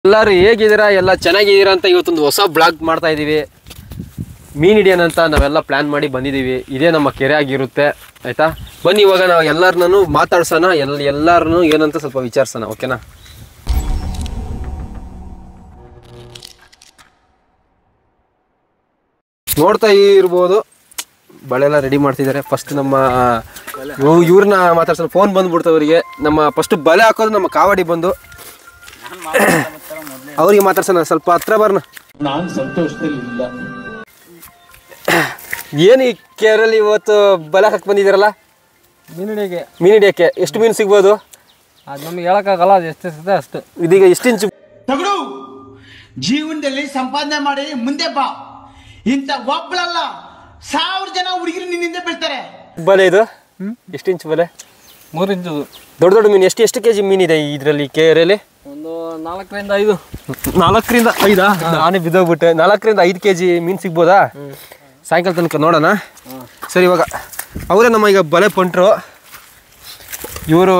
ಎಲ್ಲರೂ ಹೇಗಿದ್ದೀರಾ ಎಲ್ಲ ಚೆನ್ನಾಗಿದ್ದೀರಾ ಅಂತ ಇವತ್ತೊಂದು ಹೊಸ ಬ್ಲಾಗ್ ಮಾಡ್ತಾ ಇದ್ದೀವಿ ಮೀನ್ ಹಿಡಿಯೋಣ ಅಂತ ನಾವೆಲ್ಲ ಪ್ಲ್ಯಾನ್ ಮಾಡಿ ಬಂದಿದ್ದೀವಿ ಇದೇ ನಮ್ಮ ಕೆರೆ ಆಗಿರುತ್ತೆ ಆಯ್ತಾ ಬನ್ನಿ ಇವಾಗ ನಾವು ಎಲ್ಲರನ್ನೂ ಮಾತಾಡ್ಸೋಣ ಎಲ್ಲ ಎಲ್ಲರನ್ನೂ ಏನಂತ ಸ್ವಲ್ಪ ವಿಚಾರಿಸೋಣ ಓಕೆನಾ ನೋಡ್ತಾ ಇರ್ಬೋದು ಬಳೆ ಎಲ್ಲ ರೆಡಿ ಮಾಡ್ತಿದ್ದಾರೆ ಫಸ್ಟ್ ನಮ್ಮ ಇವ್- ಇವ್ರನ್ನ ಮಾತಾಡ್ಸೋಣ ಫೋನ್ ಬಂದ್ಬಿಡ್ತು ಅವರಿಗೆ ನಮ್ಮ ಫಸ್ಟ್ ಬಲೆ ಹಾಕೋದು ನಮ್ಮ ಕಾವಡಿ ಬಂದು ಅವ್ರಿಗೆ ಮಾತಾಡ್ಸೋಣ ಸ್ವಲ್ಪ ಹತ್ರ ಬರ್ನ ನಾನು ಸಂತೋಷದಲ್ಲಿಲ್ಲ ಏನು ಈ ಕೇರಲ್ಲಿ ಇವತ್ತು ಬಲೆ ಹಾಕಿ ಬಂದಿದ್ದೀರಲ್ಲ ಮೀನುಡಿಗೆ ಮೀನ್ ಹಿಡಿಯಕ್ಕೆ ಎಷ್ಟು ಮೀನು ಸಿಗ್ಬೋದು ಅದು ನಮ್ಗೆ ಹೇಳಕ್ಕಾಗಲ್ಲ ಅದು ಎಷ್ಟು ಸಿಗುತ್ತೆ ಅಷ್ಟು ಇದೀಗ ಎಷ್ಟು ಇಂಚು ತಗಡು ಜೀವನದಲ್ಲಿ ಸಂಪಾದನೆ ಮಾಡಿ ಮುಂದೆ ಬಾ ಇಂಥ ಒಬ್ಬಳಲ್ಲ ಸಾವಿರ ಜನ ಹುಡುಗಿರು ನಿನ್ನಿಂದ ಬೀಳ್ತಾರೆ ಬಲೆ ಇದು ಎಷ್ಟು ಇಂಚು ಬಲೆ ಮೂರು ಇಂಚು ದೊಡ್ಡ ದೊಡ್ಡ ಮೀನು ಎಷ್ಟು ಎಷ್ಟು ಕೆ ಜಿ ಮೀನಿದೆ ಇದರಲ್ಲಿ ಕೆರೆಯಲ್ಲಿ ಒಂದು ನಾಲ್ಕರಿಂದ ಐದು ನಾಲ್ಕರಿಂದ ಐದಾ ನಾನೇ ಬಿದ್ದೋಗ್ಬಿಟ್ಟೆ ನಾಲ್ಕರಿಂದ ಐದು ಕೆ ಜಿ ಮೀನು ಸಿಗ್ಬೋದಾ ಸಾಯಂಕಾಲ ತನಕ ನೋಡೋಣ ಸರಿ ಇವಾಗ ಅವರೇ ನಮ್ಮ ಈಗ ಬಲೆ ಪಂಟ್ರು ಇವರು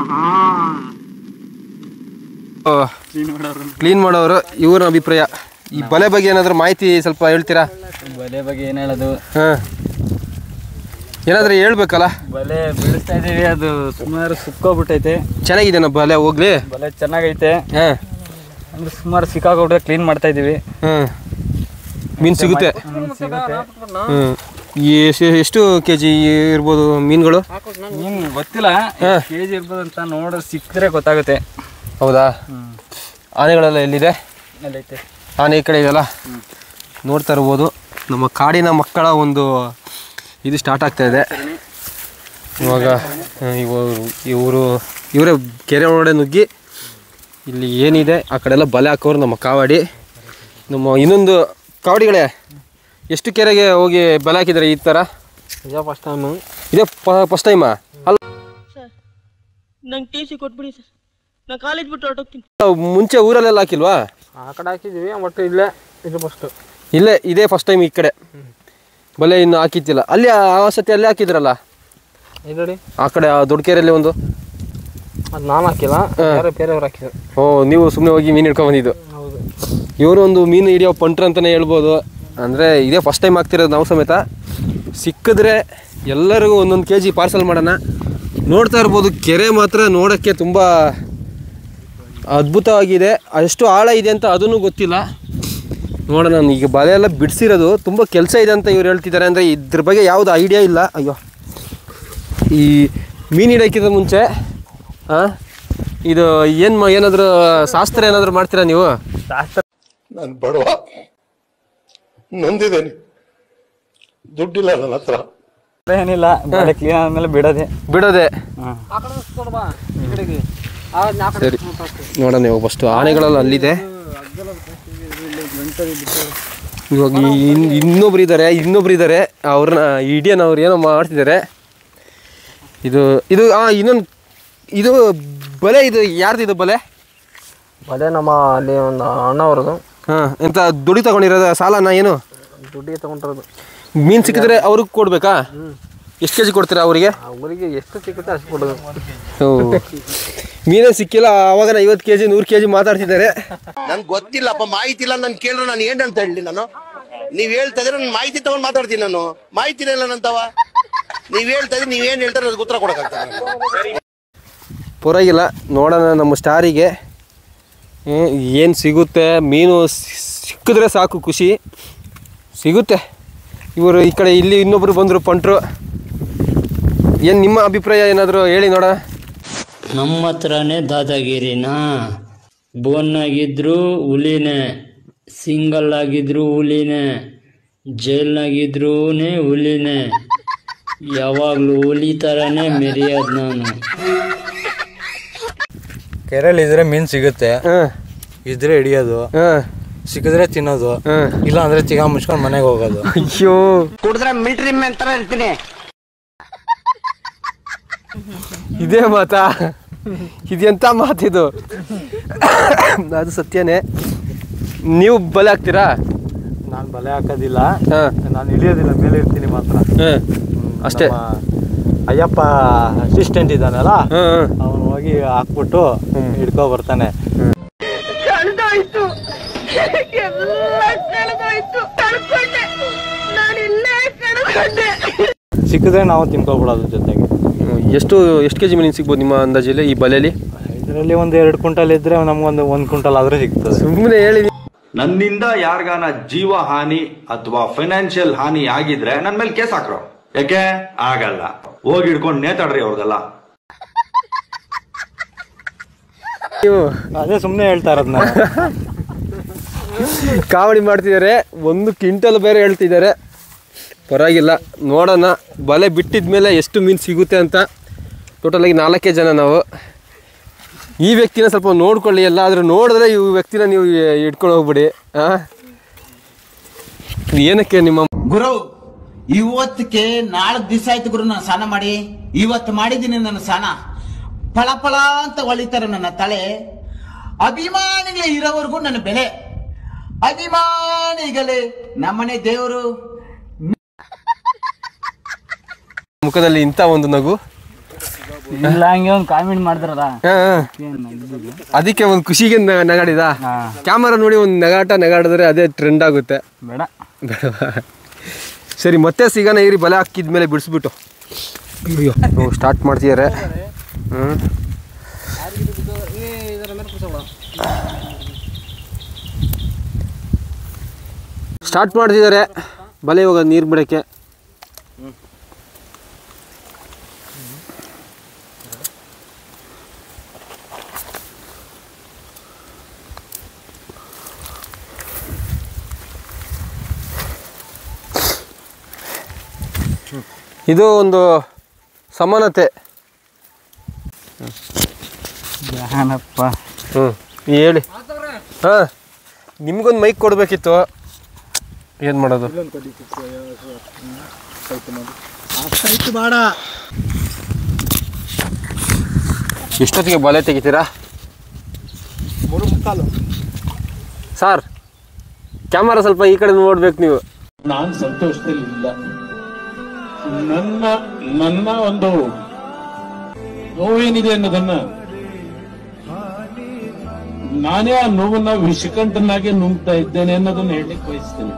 ಕ್ಲೀನ್ ಮಾಡೋರು ಇವ್ರ ಅಭಿಪ್ರಾಯ ಈ ಬಲೆ ಬಗ್ಗೆ ಏನಾದರೂ ಮಾಹಿತಿ ಸ್ವಲ್ಪ ಹೇಳ್ತೀರಾ ಬಲೆ ಬಗ್ಗೆ ಏನು ಹೇಳೋದು ಹಾಂ ಏನಾದರೂ ಹೇಳ್ಬೇಕಲ್ಲ ಬಲೆ ಬೀಳಿಸ್ತಾ ಇದೀವಿ ಅದು ಸುಮಾರು ಸುಕ್ಕೋಗ್ಬಿಟ್ಟೈತೆ ಚೆನ್ನಾಗಿದೆ ಬಲೆ ಹೋಗ್ಲಿ ಬಲೆ ಚೆನ್ನಾಗೈತೆ ಹಾಂ ಅಂದ್ರೆ ಸುಮಾರು ಸಿಕ್ಕಾಕೊಬಿಟ್ರೆ ಕ್ಲೀನ್ ಮಾಡ್ತಾ ಇದೀವಿ ಹಾಂ ಮೀನು ಸಿಗುತ್ತೆ ಹ್ಮ್, ಸಿಗುತ್ತೆ ಹ್ಞೂ ಎಷ್ಟು ಕೆ ಜಿ ಇರ್ಬೋದು ಮೀನುಗಳು ನೀನು ಗೊತ್ತಿಲ್ಲ ಕೆ ಜಿ ಇರ್ಬೋದು ಅಂತ ನೋಡ್ರೆ ಸಿಕ್ಕಿದ್ರೆ ಗೊತ್ತಾಗುತ್ತೆ ಹೌದಾ ಆನೆಗಳೆಲ್ಲ ಎಲ್ಲಿದೆ ಅಲ್ಲೈತೆ ಆನೆ ಈ ಕಡೆ ಇದೆಯಲ್ಲ ನೋಡ್ತಾ ಇರ್ಬೋದು ನಮ್ಮ ಕಾಡಿನ ಮಕ್ಕಳ ಒಂದು ಇದು ಸ್ಟಾರ್ಟ್ ಆಗ್ತಾ ಇದೆ ಇವಾಗ ಇವರು ಇವರು ಇವರೇ ಕೆರೆ ಒಳಗಡೆ ನುಗ್ಗಿ ಇಲ್ಲಿ ಏನಿದೆ ಆ ಕಡೆ ಎಲ್ಲ ಬಲೆ ಹಾಕೋರು ನಮ್ಮ ಕಾವಾಡಿ ನಮ್ಮ ಇನ್ನೊಂದು ಕಾವಡಿಗಳೇ ಎಷ್ಟು ಕೆರೆಗೆ ಹೋಗಿ ಬಲೆ ಹಾಕಿದ್ದಾರೆ ಈ ಥರ ನಿಜ ಫಸ್ಟ್ ಟೈಮು ಇದೇ ಫಸ್ಟ್ ಟೈಮಾ ಅಲ್ಲ ಸರ್ ನಂಗೆ ಟಿ ಸಿ ಕೊಟ್ಬಿಡಿ ಸರ್ ನಾನು ಕಾಲೇಜ್ ಬಿಟ್ಟು ಹೊರಟೋಗ್ತೀನಿ ಮುಂಚೆ ಊರಲ್ಲೆಲ್ಲ ಹಾಕಿಲ್ವಾ ಆ ಕಡೆ ಹಾಕಿದ್ದೀವಿ ಬಟ್ ಇಲ್ಲೇ ಇದು ಫಸ್ಟು ಇಲ್ಲೇ ಇದೇ ಫಸ್ಟ್ ಟೈಮ್ ಈ ಕಡೆ ಬಲೆ ಇನ್ನು ಹಾಕಿದ್ದಿಲ್ಲ ಅಲ್ಲಿ ಆ ಸತಿ ಅಲ್ಲೇ ಹಾಕಿದ್ರಲ್ಲ ಇದು ನೋಡಿ ಆ ಕಡೆ ಆ ದೊಡ್ಡ ಕೆರೆಯಲ್ಲಿ ಒಂದು ಅದು ನಾನು ಹಾಕಿಲ್ಲ ಬೇರೆ ಬೇರೆಯವ್ರು ಹಾಕಿದ್ರು ಓ ನೀವು ಸುಮ್ಮನೆ ಹೋಗಿ ಮೀನು ಹಿಡ್ಕೊಂಡ್ ಬಂದಿದ್ದು ಹೌದು ಇವರು ಒಂದು ಮೀನು ಹಿಡಿಯೋ ಪಂಟ್ರ ಅಂತಲೇ ಹೇಳ್ಬೋದು ಅಂದರೆ ಇದೇ ಫಸ್ಟ್ ಟೈಮ್ ಆಗ್ತಿರೋದು ನಾವು ಸಮೇತ ಸಿಕ್ಕಿದ್ರೆ ಎಲ್ಲರಿಗೂ ಒಂದೊಂದು ಕೆ ಜಿ ಪಾರ್ಸಲ್ ಮಾಡೋಣ ನೋಡ್ತಾ ಇರ್ಬೋದು ಕೆರೆ ಮಾತ್ರ ನೋಡೋಕ್ಕೆ ತುಂಬ ಅದ್ಭುತವಾಗಿದೆ ಎಷ್ಟು ಆಳ ಇದೆ ಅಂತ ಅದನ್ನು ಗೊತ್ತಿಲ್ಲ ನೋಡೋಣ ಈಗ ಬಲೆ ಎಲ್ಲ ಬಿಡಿಸಿರೋದು ತುಂಬ ಕೆಲಸ ಇದೆ ಅಂತ ಇವ್ರು ಹೇಳ್ತಿದ್ದಾರೆ ಅಂದರೆ ಇದ್ರ ಬಗ್ಗೆ ಯಾವುದು ಐಡಿಯಾ ಇಲ್ಲ ಅಯ್ಯೋ ಈ ಮೀನು ಹಿಡಿಯೋಕ್ಕಿಂತ ಮುಂಚೆ ಹಾಂ ಇದು ಏನು ಏನಾದರೂ ಶಾಸ್ತ್ರ ಏನಾದರೂ ಮಾಡ್ತೀರಾ ನೀವು ನಾನು ಬಡವ ನೊಂದಿದ್ದೇನೆ ದುಡ್ಡಿಲ್ಲ ನನ್ನ ಹತ್ರ ಏನಿಲ್ಲ ಬಲೆ ಕ್ಲೀನ್ ಆದ್ಮೇಲೆ ಬಿಡೋದೆ ಬಿಡೋದೆ ಸರಿ ನೋಡೋಣ ಇವಾಗ ಫಸ್ಟು ಆನೆಗಳೆಲ್ಲ ಅಲ್ಲಿದೆ ಇವಾಗ ಇನ್ ಇನ್ನೊಬ್ರು ಇದ್ದಾರೆ ಇನ್ನೊಬ್ರು ಇದ್ದಾರೆ ಅವ್ರನ್ನ ಹಿಡಿಯೋಣ ಅವ್ರು ಏನೋ ಮಾಡ್ತಿದ್ದಾರೆ ಇದು ಇದು ಹಾಂ ಇನ್ನೊಂದು ಇದು ಬಲೆ ಇದು ಯಾರ್ದು ಇದು ಬಲೆ ಬಲೆ ನಮ್ಮ ಅಲ್ಲಿ ಒಂದು ಅಣ್ಣ ಅವ್ರದ್ದು ಹಾಂ ಎಂತ ದುಡಿ ತಗೊಂಡಿರೋದು ಸಾಲನ ಏನು ದುಡ್ಡಿಗೆ ತಗೊಂಡಿರೋದು ಮೀನು ಸಿಕ್ಕಿದ್ರೆ ಅವ್ರಿಗೆ ಕೊಡ್ಬೇಕಾ ಎಷ್ಟು ಕೆ ಜಿ ಕೊಡ್ತೀರಾ ಅವರಿಗೆ ಅವರಿಗೆ ಎಷ್ಟು ಸಿಗುತ್ತೆ ಅಷ್ಟು ಕೊಡೋದು ಮೀನೇ ಸಿಕ್ಕಿಲ್ಲ ಅವಾಗ ಐವತ್ತು ಕೆ ಜಿ ನೂರು ಕೆ ಜಿ ಮಾತಾಡ್ತಿದ್ದಾರೆ ನನ್ಗೆ ಗೊತ್ತಿಲ್ಲಪ್ಪ ಮಾಹಿತಿ ಇಲ್ಲ ನನ್ ಕೇಳಿದ್ರೆ ನಾನು ಏನ್ ಅಂತ ಹೇಳಿ ನಾನು ನೀವ್ ಹೇಳ್ತಾ ಇದ್ರೆ ನಾನು ಮಾಹಿತಿ ತಗೊಂಡ್ ಮಾತಾಡ್ತೀನಿ ನಾನು ಮಾಹಿತಿನೇ ಇಲ್ಲ ನಂತವ ನೀವ್ ಹೇಳ್ತಾ ಇದ್ರೆ ನೀವ್ ಏನ್ ಹೇಳ್ತಾರೆ ಅದಕ್ಕೆ ಉತ್ತರ ಕೊಡಕ್ಕಾಗ್ತದೆ ಪರವಾಗಿಲ್ಲ ನೋಡೋಣ ನಮ್ಮ ಸ್ಟಾರಿಗೆ ಏನು ಸಿಗುತ್ತೆ ಮೀನು ಸಿ- ಸಿಕ್ಕಿದ್ರೆ ಸಾಕು ಖುಷಿ ಸಿಗುತ್ತೆ ಇವರು ಈ ಕಡೆ ಇಲ್ಲಿ ಇನ್ನೊಬ್ರು ಬಂದರು ಪಂಟ್ರು ಏನು ನಿಮ್ಮ ಅಭಿಪ್ರಾಯ ಏನಾದರೂ ಹೇಳಿ ನೋಡ ನಮ್ಮ ಹತ್ರನೇ ದಾದಾಗಿರಿನಾ ಬೋನ್ ಆಗಿದ್ರು ಹುಲಿನೇ ಸಿಂಗಲ್ ಆಗಿದ್ರು ಹುಲಿನೇ ಜೈಲ್ನಾಗಿದ್ರೂ ಹುಲಿನೇ ಯಾವಾಗಲೂ ಹುಲಿ ಥರನೇ ಮೆರೆಯೋದು ನಾನು ಕೆರೆಯಲ್ಲಿ ಇದ್ರೆ ಮೀನ್ ಸಿಗುತ್ತೆ ಹಾಂ ಇದ್ರೆ ಹಿಡಿಯೋದು ಹಾಂ ಸಿಕ್ಕಿದ್ರೆ ತಿನ್ನೋದು ಹಾಂ ಇಲ್ಲ ಅಂದ್ರೆ ಚಿಗ ಮುಚ್ಕೊಂಡು ಮನೆಗೆ ಹೋಗೋದು ಅಯ್ಯೋ ಕುಡಿದ್ರೆ ಮಿಲ್ಟ್ರಿ ಮ್ಯಾನ್ ತರ ಇರ್ತೀನಿ ಇದೇ ಮಾತಾ ಇದೆಂತ ಮಾತಿದು ಅದು ಸತ್ಯನೇ ನೀವು ಬಲೆ ಹಾಕ್ತೀರಾ ನಾನು ಬಲೆ ಹಾಕೋದಿಲ್ಲ ಹಾಂ ನಾನು ಇಳಿಯೋದಿಲ್ಲ ಮೇಲೆ ಇರ್ತೀನಿ ಮಾತ್ರ ಹಾಂ ಅಷ್ಟೇ ನಮ್ಮ ಅಯ್ಯಪ್ಪ ಅಸಿಸ್ಟೆಂಟ್ ಇದ್ದಾನಲ್ಲ ಹಾಂ ಹಾಂ ಅವನು ಹೋಗಿ ಹಾಕ್ಬಿಟ್ಟು ಹಿಡ್ಕೊ ಬರ್ತಾನೆ ಎಲ್ಲ ಕಳೆದೋಯ್ತು ಕಳ್ಕೊಂಡೆ ನಾನು ಇಲ್ಲೇ ಕಳ್ಕೊಂಡೆ ಸಿಕ್ಕಿದ್ರೆ ನಾವು ತಿನ್ಕೊಬಿಡೋದು ಜೊತೆಗೆ ಎಷ್ಟು ಎಷ್ಟು ಕೆ ಜಿ ಮೀನು ಸಿಗ್ಬೋದು ನಿಮ್ಮ ಅಂದಾಜಲ್ಲಿ ಈ ಬಲೆಯಲ್ಲಿ ಇದರಲ್ಲಿ ಒಂದು ಎರಡು ಕ್ವಿಂಟಲ್ ಇದ್ರೆ ನಮ್ಗೊಂದು ಒಂದು ಕ್ವಿಂಟಲ್ ಆದ್ರೆ ಸಿಗ್ತದೆ ಸುಮ್ಮನೆ ಹೇಳಿ ನನ್ನಿಂದ ಯಾರಿಗಾನ ಜೀವ ಹಾನಿ ಅಥವಾ ಫೈನಾನ್ಷಿಯಲ್ ಹಾನಿ ಆಗಿದ್ರೆ ನನ್ ಮೇಲೆ ಕೇಸ್ ಹಾಕ್ರೋ ಯಾಕೆ ಆಗಲ್ಲ ಹೋಗಿ ಹಿಡ್ಕೊಂಡು ನೇತಾಡ್ರಿ ಅವ್ರಿಗೆಲ್ಲ ನೀವು ಅದೇ ಸುಮ್ಮನೆ ಹೇಳ್ತಾ ಇರೋದು ನಾನು ಕಾವಡಿ ಮಾಡ್ತಿದ್ದಾರೆ ಒಂದು ಕ್ವಿಂಟಲ್ ಬೇರೆ ಹೇಳ್ತಿದ್ದಾರೆ ಪರವಾಗಿಲ್ಲ ನೋಡೋಣ ಬಲೆ ಬಿಟ್ಟಿದ ಮೇಲೆ ಎಷ್ಟು ಮೀನು ಸಿಗುತ್ತೆ ಅಂತ ಟೋಟಲಾಗಿ ನಾಲ್ಕೇ ಜನ ನಾವು ಈ ವ್ಯಕ್ತಿನ ಸ್ವಲ್ಪ ನೋಡ್ಕೊಳ್ಳಿ ಎಲ್ಲಾದರೂ ನೋಡಿದ್ರೆ ಈ ವ್ಯಕ್ತಿನ ನೀವು ಇಟ್ಕೊಂಡು ಹೋಗ್ಬಿಡಿ ಆ? ಏನಕ್ಕೆ ನಿಮ್ಮ ಗುರು ಇವತ್ತಕ್ಕೆ ನಾಲ್ಕು ದಿವಸ ಆಯ್ತು ಗುರು ನಾನು ಸ್ನಾನ ಮಾಡಿ ಇವತ್ತು ಮಾಡಿದ್ದೀನಿ ನನ್ನ ಸ್ನಾನ ಫಳ ಫಳ ಅಂತ ಹೊಳಿತಾರೆ ನನ್ನ ತಲೆ ಅಭಿಮಾನಿಗಳೇ ಇರೋವರೆಗೂ ನನ್ನ ಬೆಲೆ ಅಭಿಮಾನಿಗಳೇ ನಮ್ಮನೆ ದೇವರು ಮುಖದಲ್ಲಿ ಇಂಥ ಒಂದು ನಗು ಇಲ್ಲ ಹಂಗೆ ಒಂದು ಕಾಮೆಂಟ್ ಮಾಡಿದ್ರಲ್ಲ ಹಾ, ಹಾ. ಅದಕ್ಕೆ ಒಂದು ಖುಷಿಗೆ ನ- ನಗಾಡಿದ ಕ್ಯಾಮರಾ ನೋಡಿ ಒಂದು ನಗಾಟ ನಗಾಡಿದ್ರೆ ಅದೇ ಟ್ರೆಂಡ್ ಆಗುತ್ತೆ ಬೇಡ ಬೇಡವಾ? ಸರಿ ಮತ್ತೆ ಸಿಗೋಣ ಇರಿ ಬಲೆ ಹಾಕಿದ ಮೇಲೆ ಬಿಡಿಸ್ಬಿಟ್ಟು ಅಯ್ಯೋ ಸ್ಟಾರ್ಟ್ ಮಾಡ್ತಿದ್ದಾರೆ ಹ್ಞೂ ಸ್ಟಾರ್ಟ್ ಮಾಡ್ತಿದ್ದಾರೆ ಬಲೆ ಇವಾಗ ನೀರು ಬಿಡೋಕ್ಕೆ ಇದು ಒಂದು ಸಮಾನತೆ ಜಾನಪ್ಪ ಹ್ಞೂ ಹೇಳಿ ಹಾಂ ನಿಮ್ಗೊಂದು ಮೈಕ್ ಕೊಡಬೇಕಿತ್ತು ಏನು ಮಾಡೋದು ಎಷ್ಟೊತ್ತಿಗೆ ಬಲೆ ತೆಗಿತೀರಾ ಸರ್ ಕ್ಯಾಮರಾ ಸ್ವಲ್ಪ ಈ ಕಡೆ ನೋಡ್ಬೇಕು ನೀವು ನಾನ್ ಸಂತೋಷದಲ್ಲಿ ಇಲ್ಲ ನನ್ನ ನನ್ನ ಒಂದು ನೋವೇನಿದೆ ಅನ್ನೋದನ್ನ ನಾನೇ ಆ ನೋವನ್ನ ವಿಷಕಂಠನಾಗೆ ನುಂಗ್ತಾ ಇದ್ದೇನೆ ಅನ್ನೋದನ್ನ ಹೇಳಲಿಕ್ಕೆ ಬಯಸ್ತೇನೆ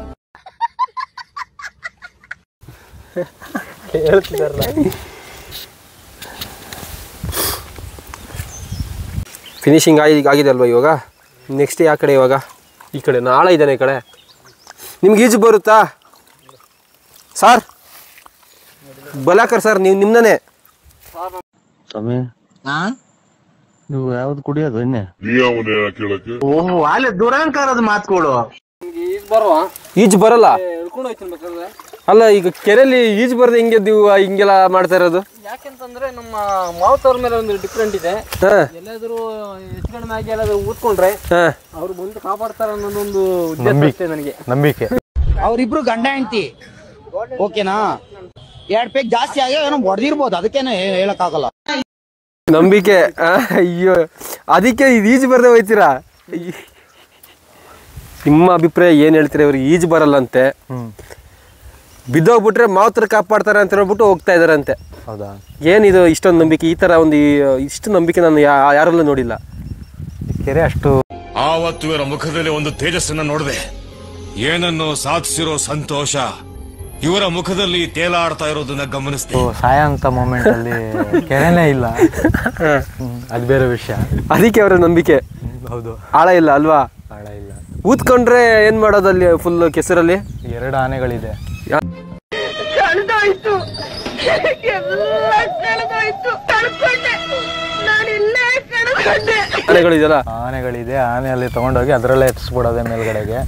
ಫಿನಿಶಿಂಗ್ ಆಗಿ ಆಗಿದೆ ಅಲ್ವಾ ಇವಾಗ ನೆಕ್ಸ್ಟ್ ಯಾವ ಕಡೆ ಇವಾಗ ಈ ಕಡೆ ನಾಳೆ ಇದ್ದಾನೆ ಈ ಕಡೆ ನಿಮ್ಗೆ ಈಜು ಬರುತ್ತಾ ಸರ್ ಬಲಾಕರ್ ಸರ್ ನೀವು ನಿಮ್ನೇ ಸ್ವಾಮಿ ನೀವು ಯಾವ್ದು ಕುಡಿಯೋದು ಇನ್ನೇ ಓಹೋ ಅಲ್ಲೇ ದುರಂಕಾರದ ಮಾತುಗಳು ಈಜು ಬರಲ್ಲ ಅಲ್ಲ ಈಗ ಕೆರೆಯಲ್ಲಿ ಈಜು ಬರದೆ ಹಿಂಗೆ ನೀವು ಹಿಂಗೆಲ್ಲ ಮಾಡ್ತಾ ಇರೋದು ಯಾಕೆಂತಂದ್ರೆ ನಮ್ಮ ಮಾವತವ್ರ ಮೇಲೆ ಒಂದು ಡಿಫ್ರೆಂಟ್ ಇದೆ ಹಾಂ ಎಲ್ಲಾದ್ರೂ ಹೆಚ್ಚು ಕಡಿಮೆ ಆಗಿ ಎಲ್ಲಾದ್ರೂ ಊದ್ಕೊಂಡ್ರೆ ಹಾಂ ಅವ್ರು ಬಂದು ಕಾಪಾಡ್ತಾರ ಅನ್ನೋದೊಂದು ಉದ್ದೇಶ ಅಷ್ಟೇ ನನಗೆ ನಂಬಿಕೆ ಅವ್ರಿಬ್ರು ಗಂಡ ಹೆಂಡತಿ ಓಕೆನಾ ಎರಡ್ ಪೇಕ್ ಜಾಸ್ತಿ ಆಗಿ ಏನೋ ಹೊಡೆದಿರ್ಬೋದು ಅದಕ್ಕೇನೆ ಹೇಳಕ್ಕಾಗಲ್ಲ ನಂಬಿಕೆ ಆ, ಅಯ್ಯೋ ಅದಕ್ಕೆ ಇದು ಈಜು ಬರದೆ ಹೋಯ್ತೀರಾ ಅಯ್ಯ್. ನಿಮ್ಮ ಅಭಿಪ್ರಾಯ ಏನು ಹೇಳ್ತೀರಾ ಇವ್ರಿಗೆ ಈಜು ಬರಲ್ಲಂತೆ ಬಿದ್ದೋಗ್ಬಿಟ್ರೆ ಮಾತ್ರ ಕಾಪಾಡ್ತಾರೆ ಅಂತ ಹೇಳ್ಬಿಟ್ಟು ಹೋಗ್ತಾ ಇದಾರಂತೆ ಹೌದಾ ಏನಿದು ಇಷ್ಟೊಂದು ನಂಬಿಕೆ ಈ ಥರ ಒಂದು ಈ- ಇಷ್ಟು ನಂಬಿಕೆ ನಾನು ಯಾ ಯಾರಲ್ಲೂ ನೋಡಿಲ್ಲ ಈ ಕೆರೆ ಅಷ್ಟು ಆವತ್ತು ಇವರ ಮುಖದಲ್ಲಿ ಒಂದು ತೇಜಸ್ಸನ್ನ ನೋಡಿದೆ ಏನನ್ನು ಸಾಧಿಸಿರೋ ಸಂತೋಷ ಇವರ ಮುಖದಲ್ಲಿ ತೇಲಾಡ್ತಾ ಇರೋದನ್ನ ಗಮನಿಸಿದೆ ಸಾಯಂತ ಮೂಮೆಂಟ್ ಅಲ್ಲಿ ಕೆರೆನೇ ಇಲ್ಲ ಹ್ಮ್, ಅದು ಬೇರೆ ವಿಷಯ ಅದಕ್ಕೆ ಅವರ ನಂಬಿಕೆ ಹೌದು ಆಳ ಇಲ್ಲ ಅಲ್ವಾ ಆಳ ಇಲ್ಲ ಊದ್ಕೊಂಡ್ರೆ ಏನು ಮಾಡೋದು ಅಲ್ಲಿ ಫುಲ್ ಕೆಸರಲ್ಲಿ ಎರಡು ಆನೆಗಳಿದೆ ಕಳೆದೋಯ್ತು ಎಲ್ಲ ಕಳೆದೋಯ್ತು ಕಳ್ಕೊಂಡೆ ನಾನು ಇಲ್ಲೇ ಕಳ್ಕೊಂಡೆ ಆನೆಗಳಿದೆಯಲ್ಲ ಆನೆಗಳಿದೆ ಆನೆ ಅಲ್ಲಿ ತಗೊಂಡೋಗಿ ಅದರಲ್ಲೇ ಎತ್ತಿಸ್ಬಿಡೋದೆ ಮೇಲ್ಗಡೆಗೆ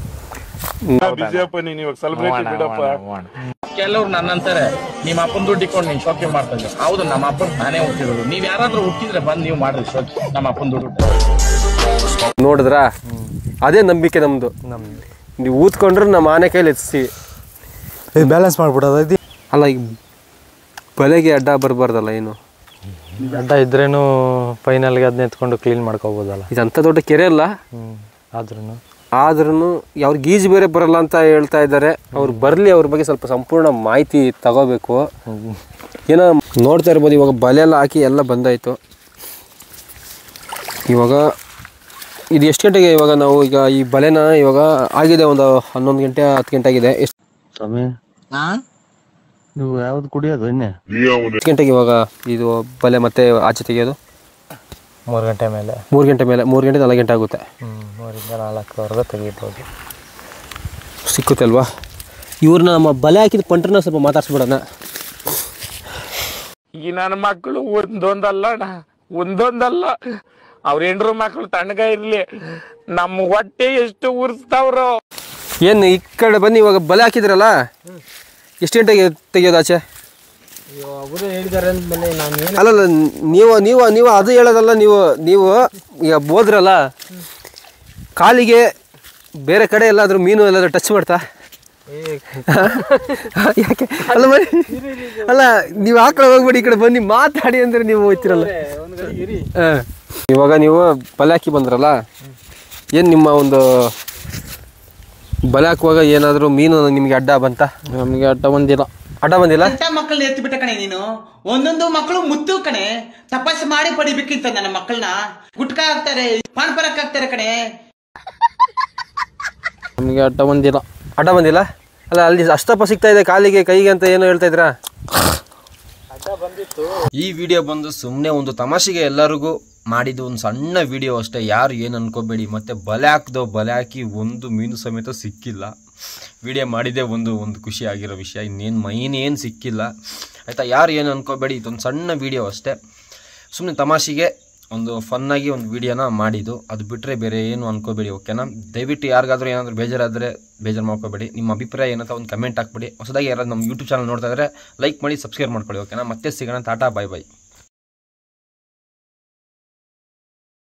ಕೆಲವ್ರು ನನ್ನಂತಾರೆ ನಿಮ್ಮ ಅಪ್ಪನ ದುಡ್ಡು ಇಟ್ಕೊಂಡು ನೀನ್ ಶೋಕಿ ಮಾಡ್ತಾ ಇದ್ದೆ ಹೌದು ನಮ್ಮ ಅಪ್ಪನ್ ನಾನೇ ಹುಟ್ಟಿರೋದು ನೀವ್ ಯಾರಾದ್ರೂ ಹುಟ್ಟಿದ್ರೆ ಬಂದು ನೀವು ಮಾಡ್ರಿ ಶೋಕಿ ನಮ್ಮ ಅಪ್ಪನ ದುಡ್ಡು ನೋಡಿದ್ರಾ ಅದೇ ನಂಬಿಕೆ ನಮ್ಮದು ನಮ್ಮ ನೀವು ಊದ್ಕೊಂಡ್ರೆ ನಮ್ಮ ಆನೆ ಕೈಲಿ ಎತ್ತೀವಿ ಬ್ಯಾಲೆನ್ಸ್ ಮಾಡ್ಬಿಡೋದು ಇದು ಅಲ್ಲ ಈಗ ಬಲೆಗೆ ಅಡ್ಡ ಬರಬಾರ್ದಲ್ಲ ಏನು ಅಡ್ಡ ಇದ್ರೇನು ಫೈನಲ್ಗೆ ಅದನ್ನ ಎತ್ಕೊಂಡು ಕ್ಲೀನ್ ಮಾಡ್ಕೋಬೋದಲ್ಲ ಇದು ಅಂಥ ದೊಡ್ಡ ಕೆರೆ ಅಲ್ಲ ಹ್ಞೂ ಆದ್ರೂ ಆದ್ರೂ ಅವ್ರಿಗೆ ಈಜು ಬೇರೆ ಬರಲ್ಲ ಅಂತ ಹೇಳ್ತಾ ಇದ್ದಾರೆ ಅವ್ರು ಬರಲಿ ಅವ್ರ ಬಗ್ಗೆ ಸ್ವಲ್ಪ ಸಂಪೂರ್ಣ ಮಾಹಿತಿ ತಗೋಬೇಕು ಏನೋ ನೋಡ್ತಾ ಇರ್ಬೋದು ಇವಾಗ ಬಲೆ ಎಲ್ಲ ಹಾಕಿ ಎಲ್ಲ ಬಂದಾಯಿತು ಇವಾಗ ಇದು ಎಷ್ಟು ಗಂಟೆಗೆ ಇವಾಗ ನಾವು ಈಗ ಈ ಬಲೆನ ಇವಾಗ ಆಗಿದೆ ಒಂದು ಹನ್ನೊಂದು ಗಂಟೆ ಹತ್ತು ಗಂಟೆ ಆಗಿದೆ ಎಷ್ಟು ಸ್ವಾಮಿ ನೀವು ಯಾವ್ದು ಕುಡಿಯೋದು ಇನ್ನೇ ಎಷ್ಟು ಗಂಟೆಗೆ ಇವಾಗ ಇದು ಬಲೆ ಮತ್ತೆ ಆಚೆ ತೆಗೆಯೋದು ಮೂರು ಗಂಟೆ ಮೇಲೆ ಮೂರು ಗಂಟೆ ಮೇಲೆ ಮೂರು ಗಂಟೆ ನಾಲ್ಕು ಗಂಟೆ ಆಗುತ್ತೆ ಹ್ಞೂ ಮೂರಿಂದ ನಾಲ್ಕುವರೆಗೂ ತೆಗಿಬೋದು ಸಿಕ್ಕುತ್ತೆ ಅಲ್ವಾ ಇವ್ರನ್ನ ನಮ್ಮ ಬಲೆ ಹಾಕಿದ ಪಂಟ್ರನ್ನ ಸ್ವಲ್ಪ ಮಾತಾಡ್ಸ್ಬಿಡೋಣ ಈ ನನ್ನ ಮಕ್ಕಳು ಒಂದೊಂದಲ್ಲ ಅಣ್ಣ ಒಂದೊಂದಲ್ಲ ಅವ್ರ ಹೆಂಡ್ರು ಮಕ್ಕಳು ತಣ್ಣಗ ಇರ್ಲಿ ನಮ್ಮ ಹೊಟ್ಟೆ ಎಷ್ಟು ಉರ್ಸ್ತಾವ್ರೋ ಏನು ಈ ಕಡೆ ಬನ್ನಿ ಇವಾಗ ಬಲೆ ಹಾಕಿದ್ರಲ್ಲ ಎಷ್ಟು ಗಂಟೆಗೆ ತೆಗೆಯೋದು ಆಚೆ ಅವರು ಹೇಳಿದ್ದಾರೆ ಅಂದಮೇಲೆ ನಾನು ಏನು ಅಲ್ಲಲ್ಲ ನೀವು ನೀವು ನೀವು ಅದು ಹೇಳೋದಲ್ಲ ನೀವು ನೀವು ಈಗ ಬೋದ್ರಲ್ಲ ಕಾಲಿಗೆ ಬೇರೆ ಕಡೆ ಎಲ್ಲಾದ್ರೂ ಮೀನು ಎಲ್ಲಾದ್ರೂ ಟಚ್ ಮಾಡ್ತಾ ಯಾಕೆ ಅಲ್ಲ ಬನ್ನಿ ಅಲ್ಲ ನೀವು ಆ ಕಡೆ ಹೋಗ್ಬೇಡಿ ಈ ಕಡೆ ಬನ್ನಿ ಮಾತಾಡಿ ಅಂದ್ರೆ ನೀವು ಹೋಗ್ತಿರಲ್ಲ ಹಾ. ಇವಾಗ ನೀವು ಬಲೆ ಹಾಕಿ ಬಂದ್ರಲ್ಲ ಏನು ನಿಮ್ಮ ಒಂದು ಬಲೆ ಹಾಕುವಾಗ ಏನಾದರೂ ಮೀನು ನಿಮಗೆ ಅಡ್ಡ ಬಂತ ನಮಗೆ ಅಡ್ಡ ಬಂದಿಲ್ಲ ಅಡ್ಡ ಬಂದಿಲ್ಲ ಅಂತ ಮಕ್ಕಳನ್ನ ಎತ್ತಿ ಬಿಟ್ಟ ಕಣೆ ನೀನು ಒಂದೊಂದು ಮಕ್ಕಳು ಮುತ್ತು ಕಣೆ ತಪಸ್ಸು ಮಾಡಿ ಪಡಿಬೇಕಿತ್ತು ನನ್ನ ಮಕ್ಕಳನ್ನ ಗುಟ್ಕ ಹಾಕ್ತಾರೆ ಪಾನ್ ಪರಕ್ ಹಾಕ್ತಾರೆ ಕಣೆ ನಮಗೆ ಅಡ್ಡ ಬಂದಿಲ್ಲ ಅಡ್ಡ ಬಂದಿಲ್ಲ ಅಲ್ಲ ಅಲ್ಲಿ ಅಷ್ಟಪ್ಪ ಸಿಗ್ತಾ ಇದೆ ಕಾಲಿಗೆ ಕೈಗೆ ಅಂತ ಏನೋ ಹೇಳ್ತಾ ಇದ್ರಾ ಈ ವಿಡಿಯೋ ಬಂದು ಸುಮ್ಮನೆ ಒಂದು ತಮಾಷೆಗೆ ಎಲ್ಲರಿಗೂ ಮಾಡಿದ್ದು ಒಂದು ಸಣ್ಣ ವಿಡಿಯೋ ಅಷ್ಟೇ ಯಾರು ಏನು ಅನ್ಕೋಬೇಡಿ ಮತ್ತೆ ಬಲೆ ಹಾಕ್ದೋ ಬಲೆ ಹಾಕಿ ಒಂದು ಮೀನು ಸಮೇತ ಸಿಕ್ಕಿಲ್ಲ ವಿಡಿಯೋ ಮಾಡಿದ್ದೇ ಒಂದು ಒಂದು ಖುಷಿ ಆಗಿರೋ ವಿಷಯ ಇನ್ನೇನು ಮೈನ್ ಏನು ಸಿಕ್ಕಿಲ್ಲ ಆಯಿತಾ ಯಾರು ಏನು ಅನ್ಕೋಬೇಡಿ ಇದೊಂದು ಸಣ್ಣ ವಿಡಿಯೋ ಅಷ್ಟೇ ಸುಮ್ಮನೆ ತಮಾಷೆಗೆ ಒಂದು ಫನ್ನಾಗಿ ಒಂದು ವಿಡಿಯೋನ ಮಾಡಿದ್ದು ಅದು ಬಿಟ್ಟರೆ ಬೇರೆ ಏನು ಅನ್ಕೋಬೇಡಿ ಓಕೆನಾ ದಯವಿಟ್ಟು ಯಾರಿಗಾದ್ರೂ ಏನಾದರೂ ಬೇಜಾರಾದರೆ ಬೇಜಾರು ಮಾಡ್ಕೋಬೇಡಿ ನಿಮ್ಮ ಅಭಿಪ್ರಾಯ ಏನಂತ ಒಂದು ಕಮೆಂಟ್ ಹಾಕ್ಬಿಡಿ ಹೊಸದಾಗಿ ಯಾರಾದ್ರು ನಮ್ಮ ಯೂಟ್ಯೂಬ್ ಚಾನಲ್ ನೋಡ್ತಾ ಇದ್ರೆ ಲೈಕ್ ಮಾಡಿ ಸಬ್ಸ್ಕ್ರೈಬ್ ಮಾಡ್ಕೊಳ್ಳಿ ಓಕೆನಾ ಮತ್ತೆ ಸಿಗೋಣ ಟಾಟಾ ಬಾಯ್ ಬಾಯ್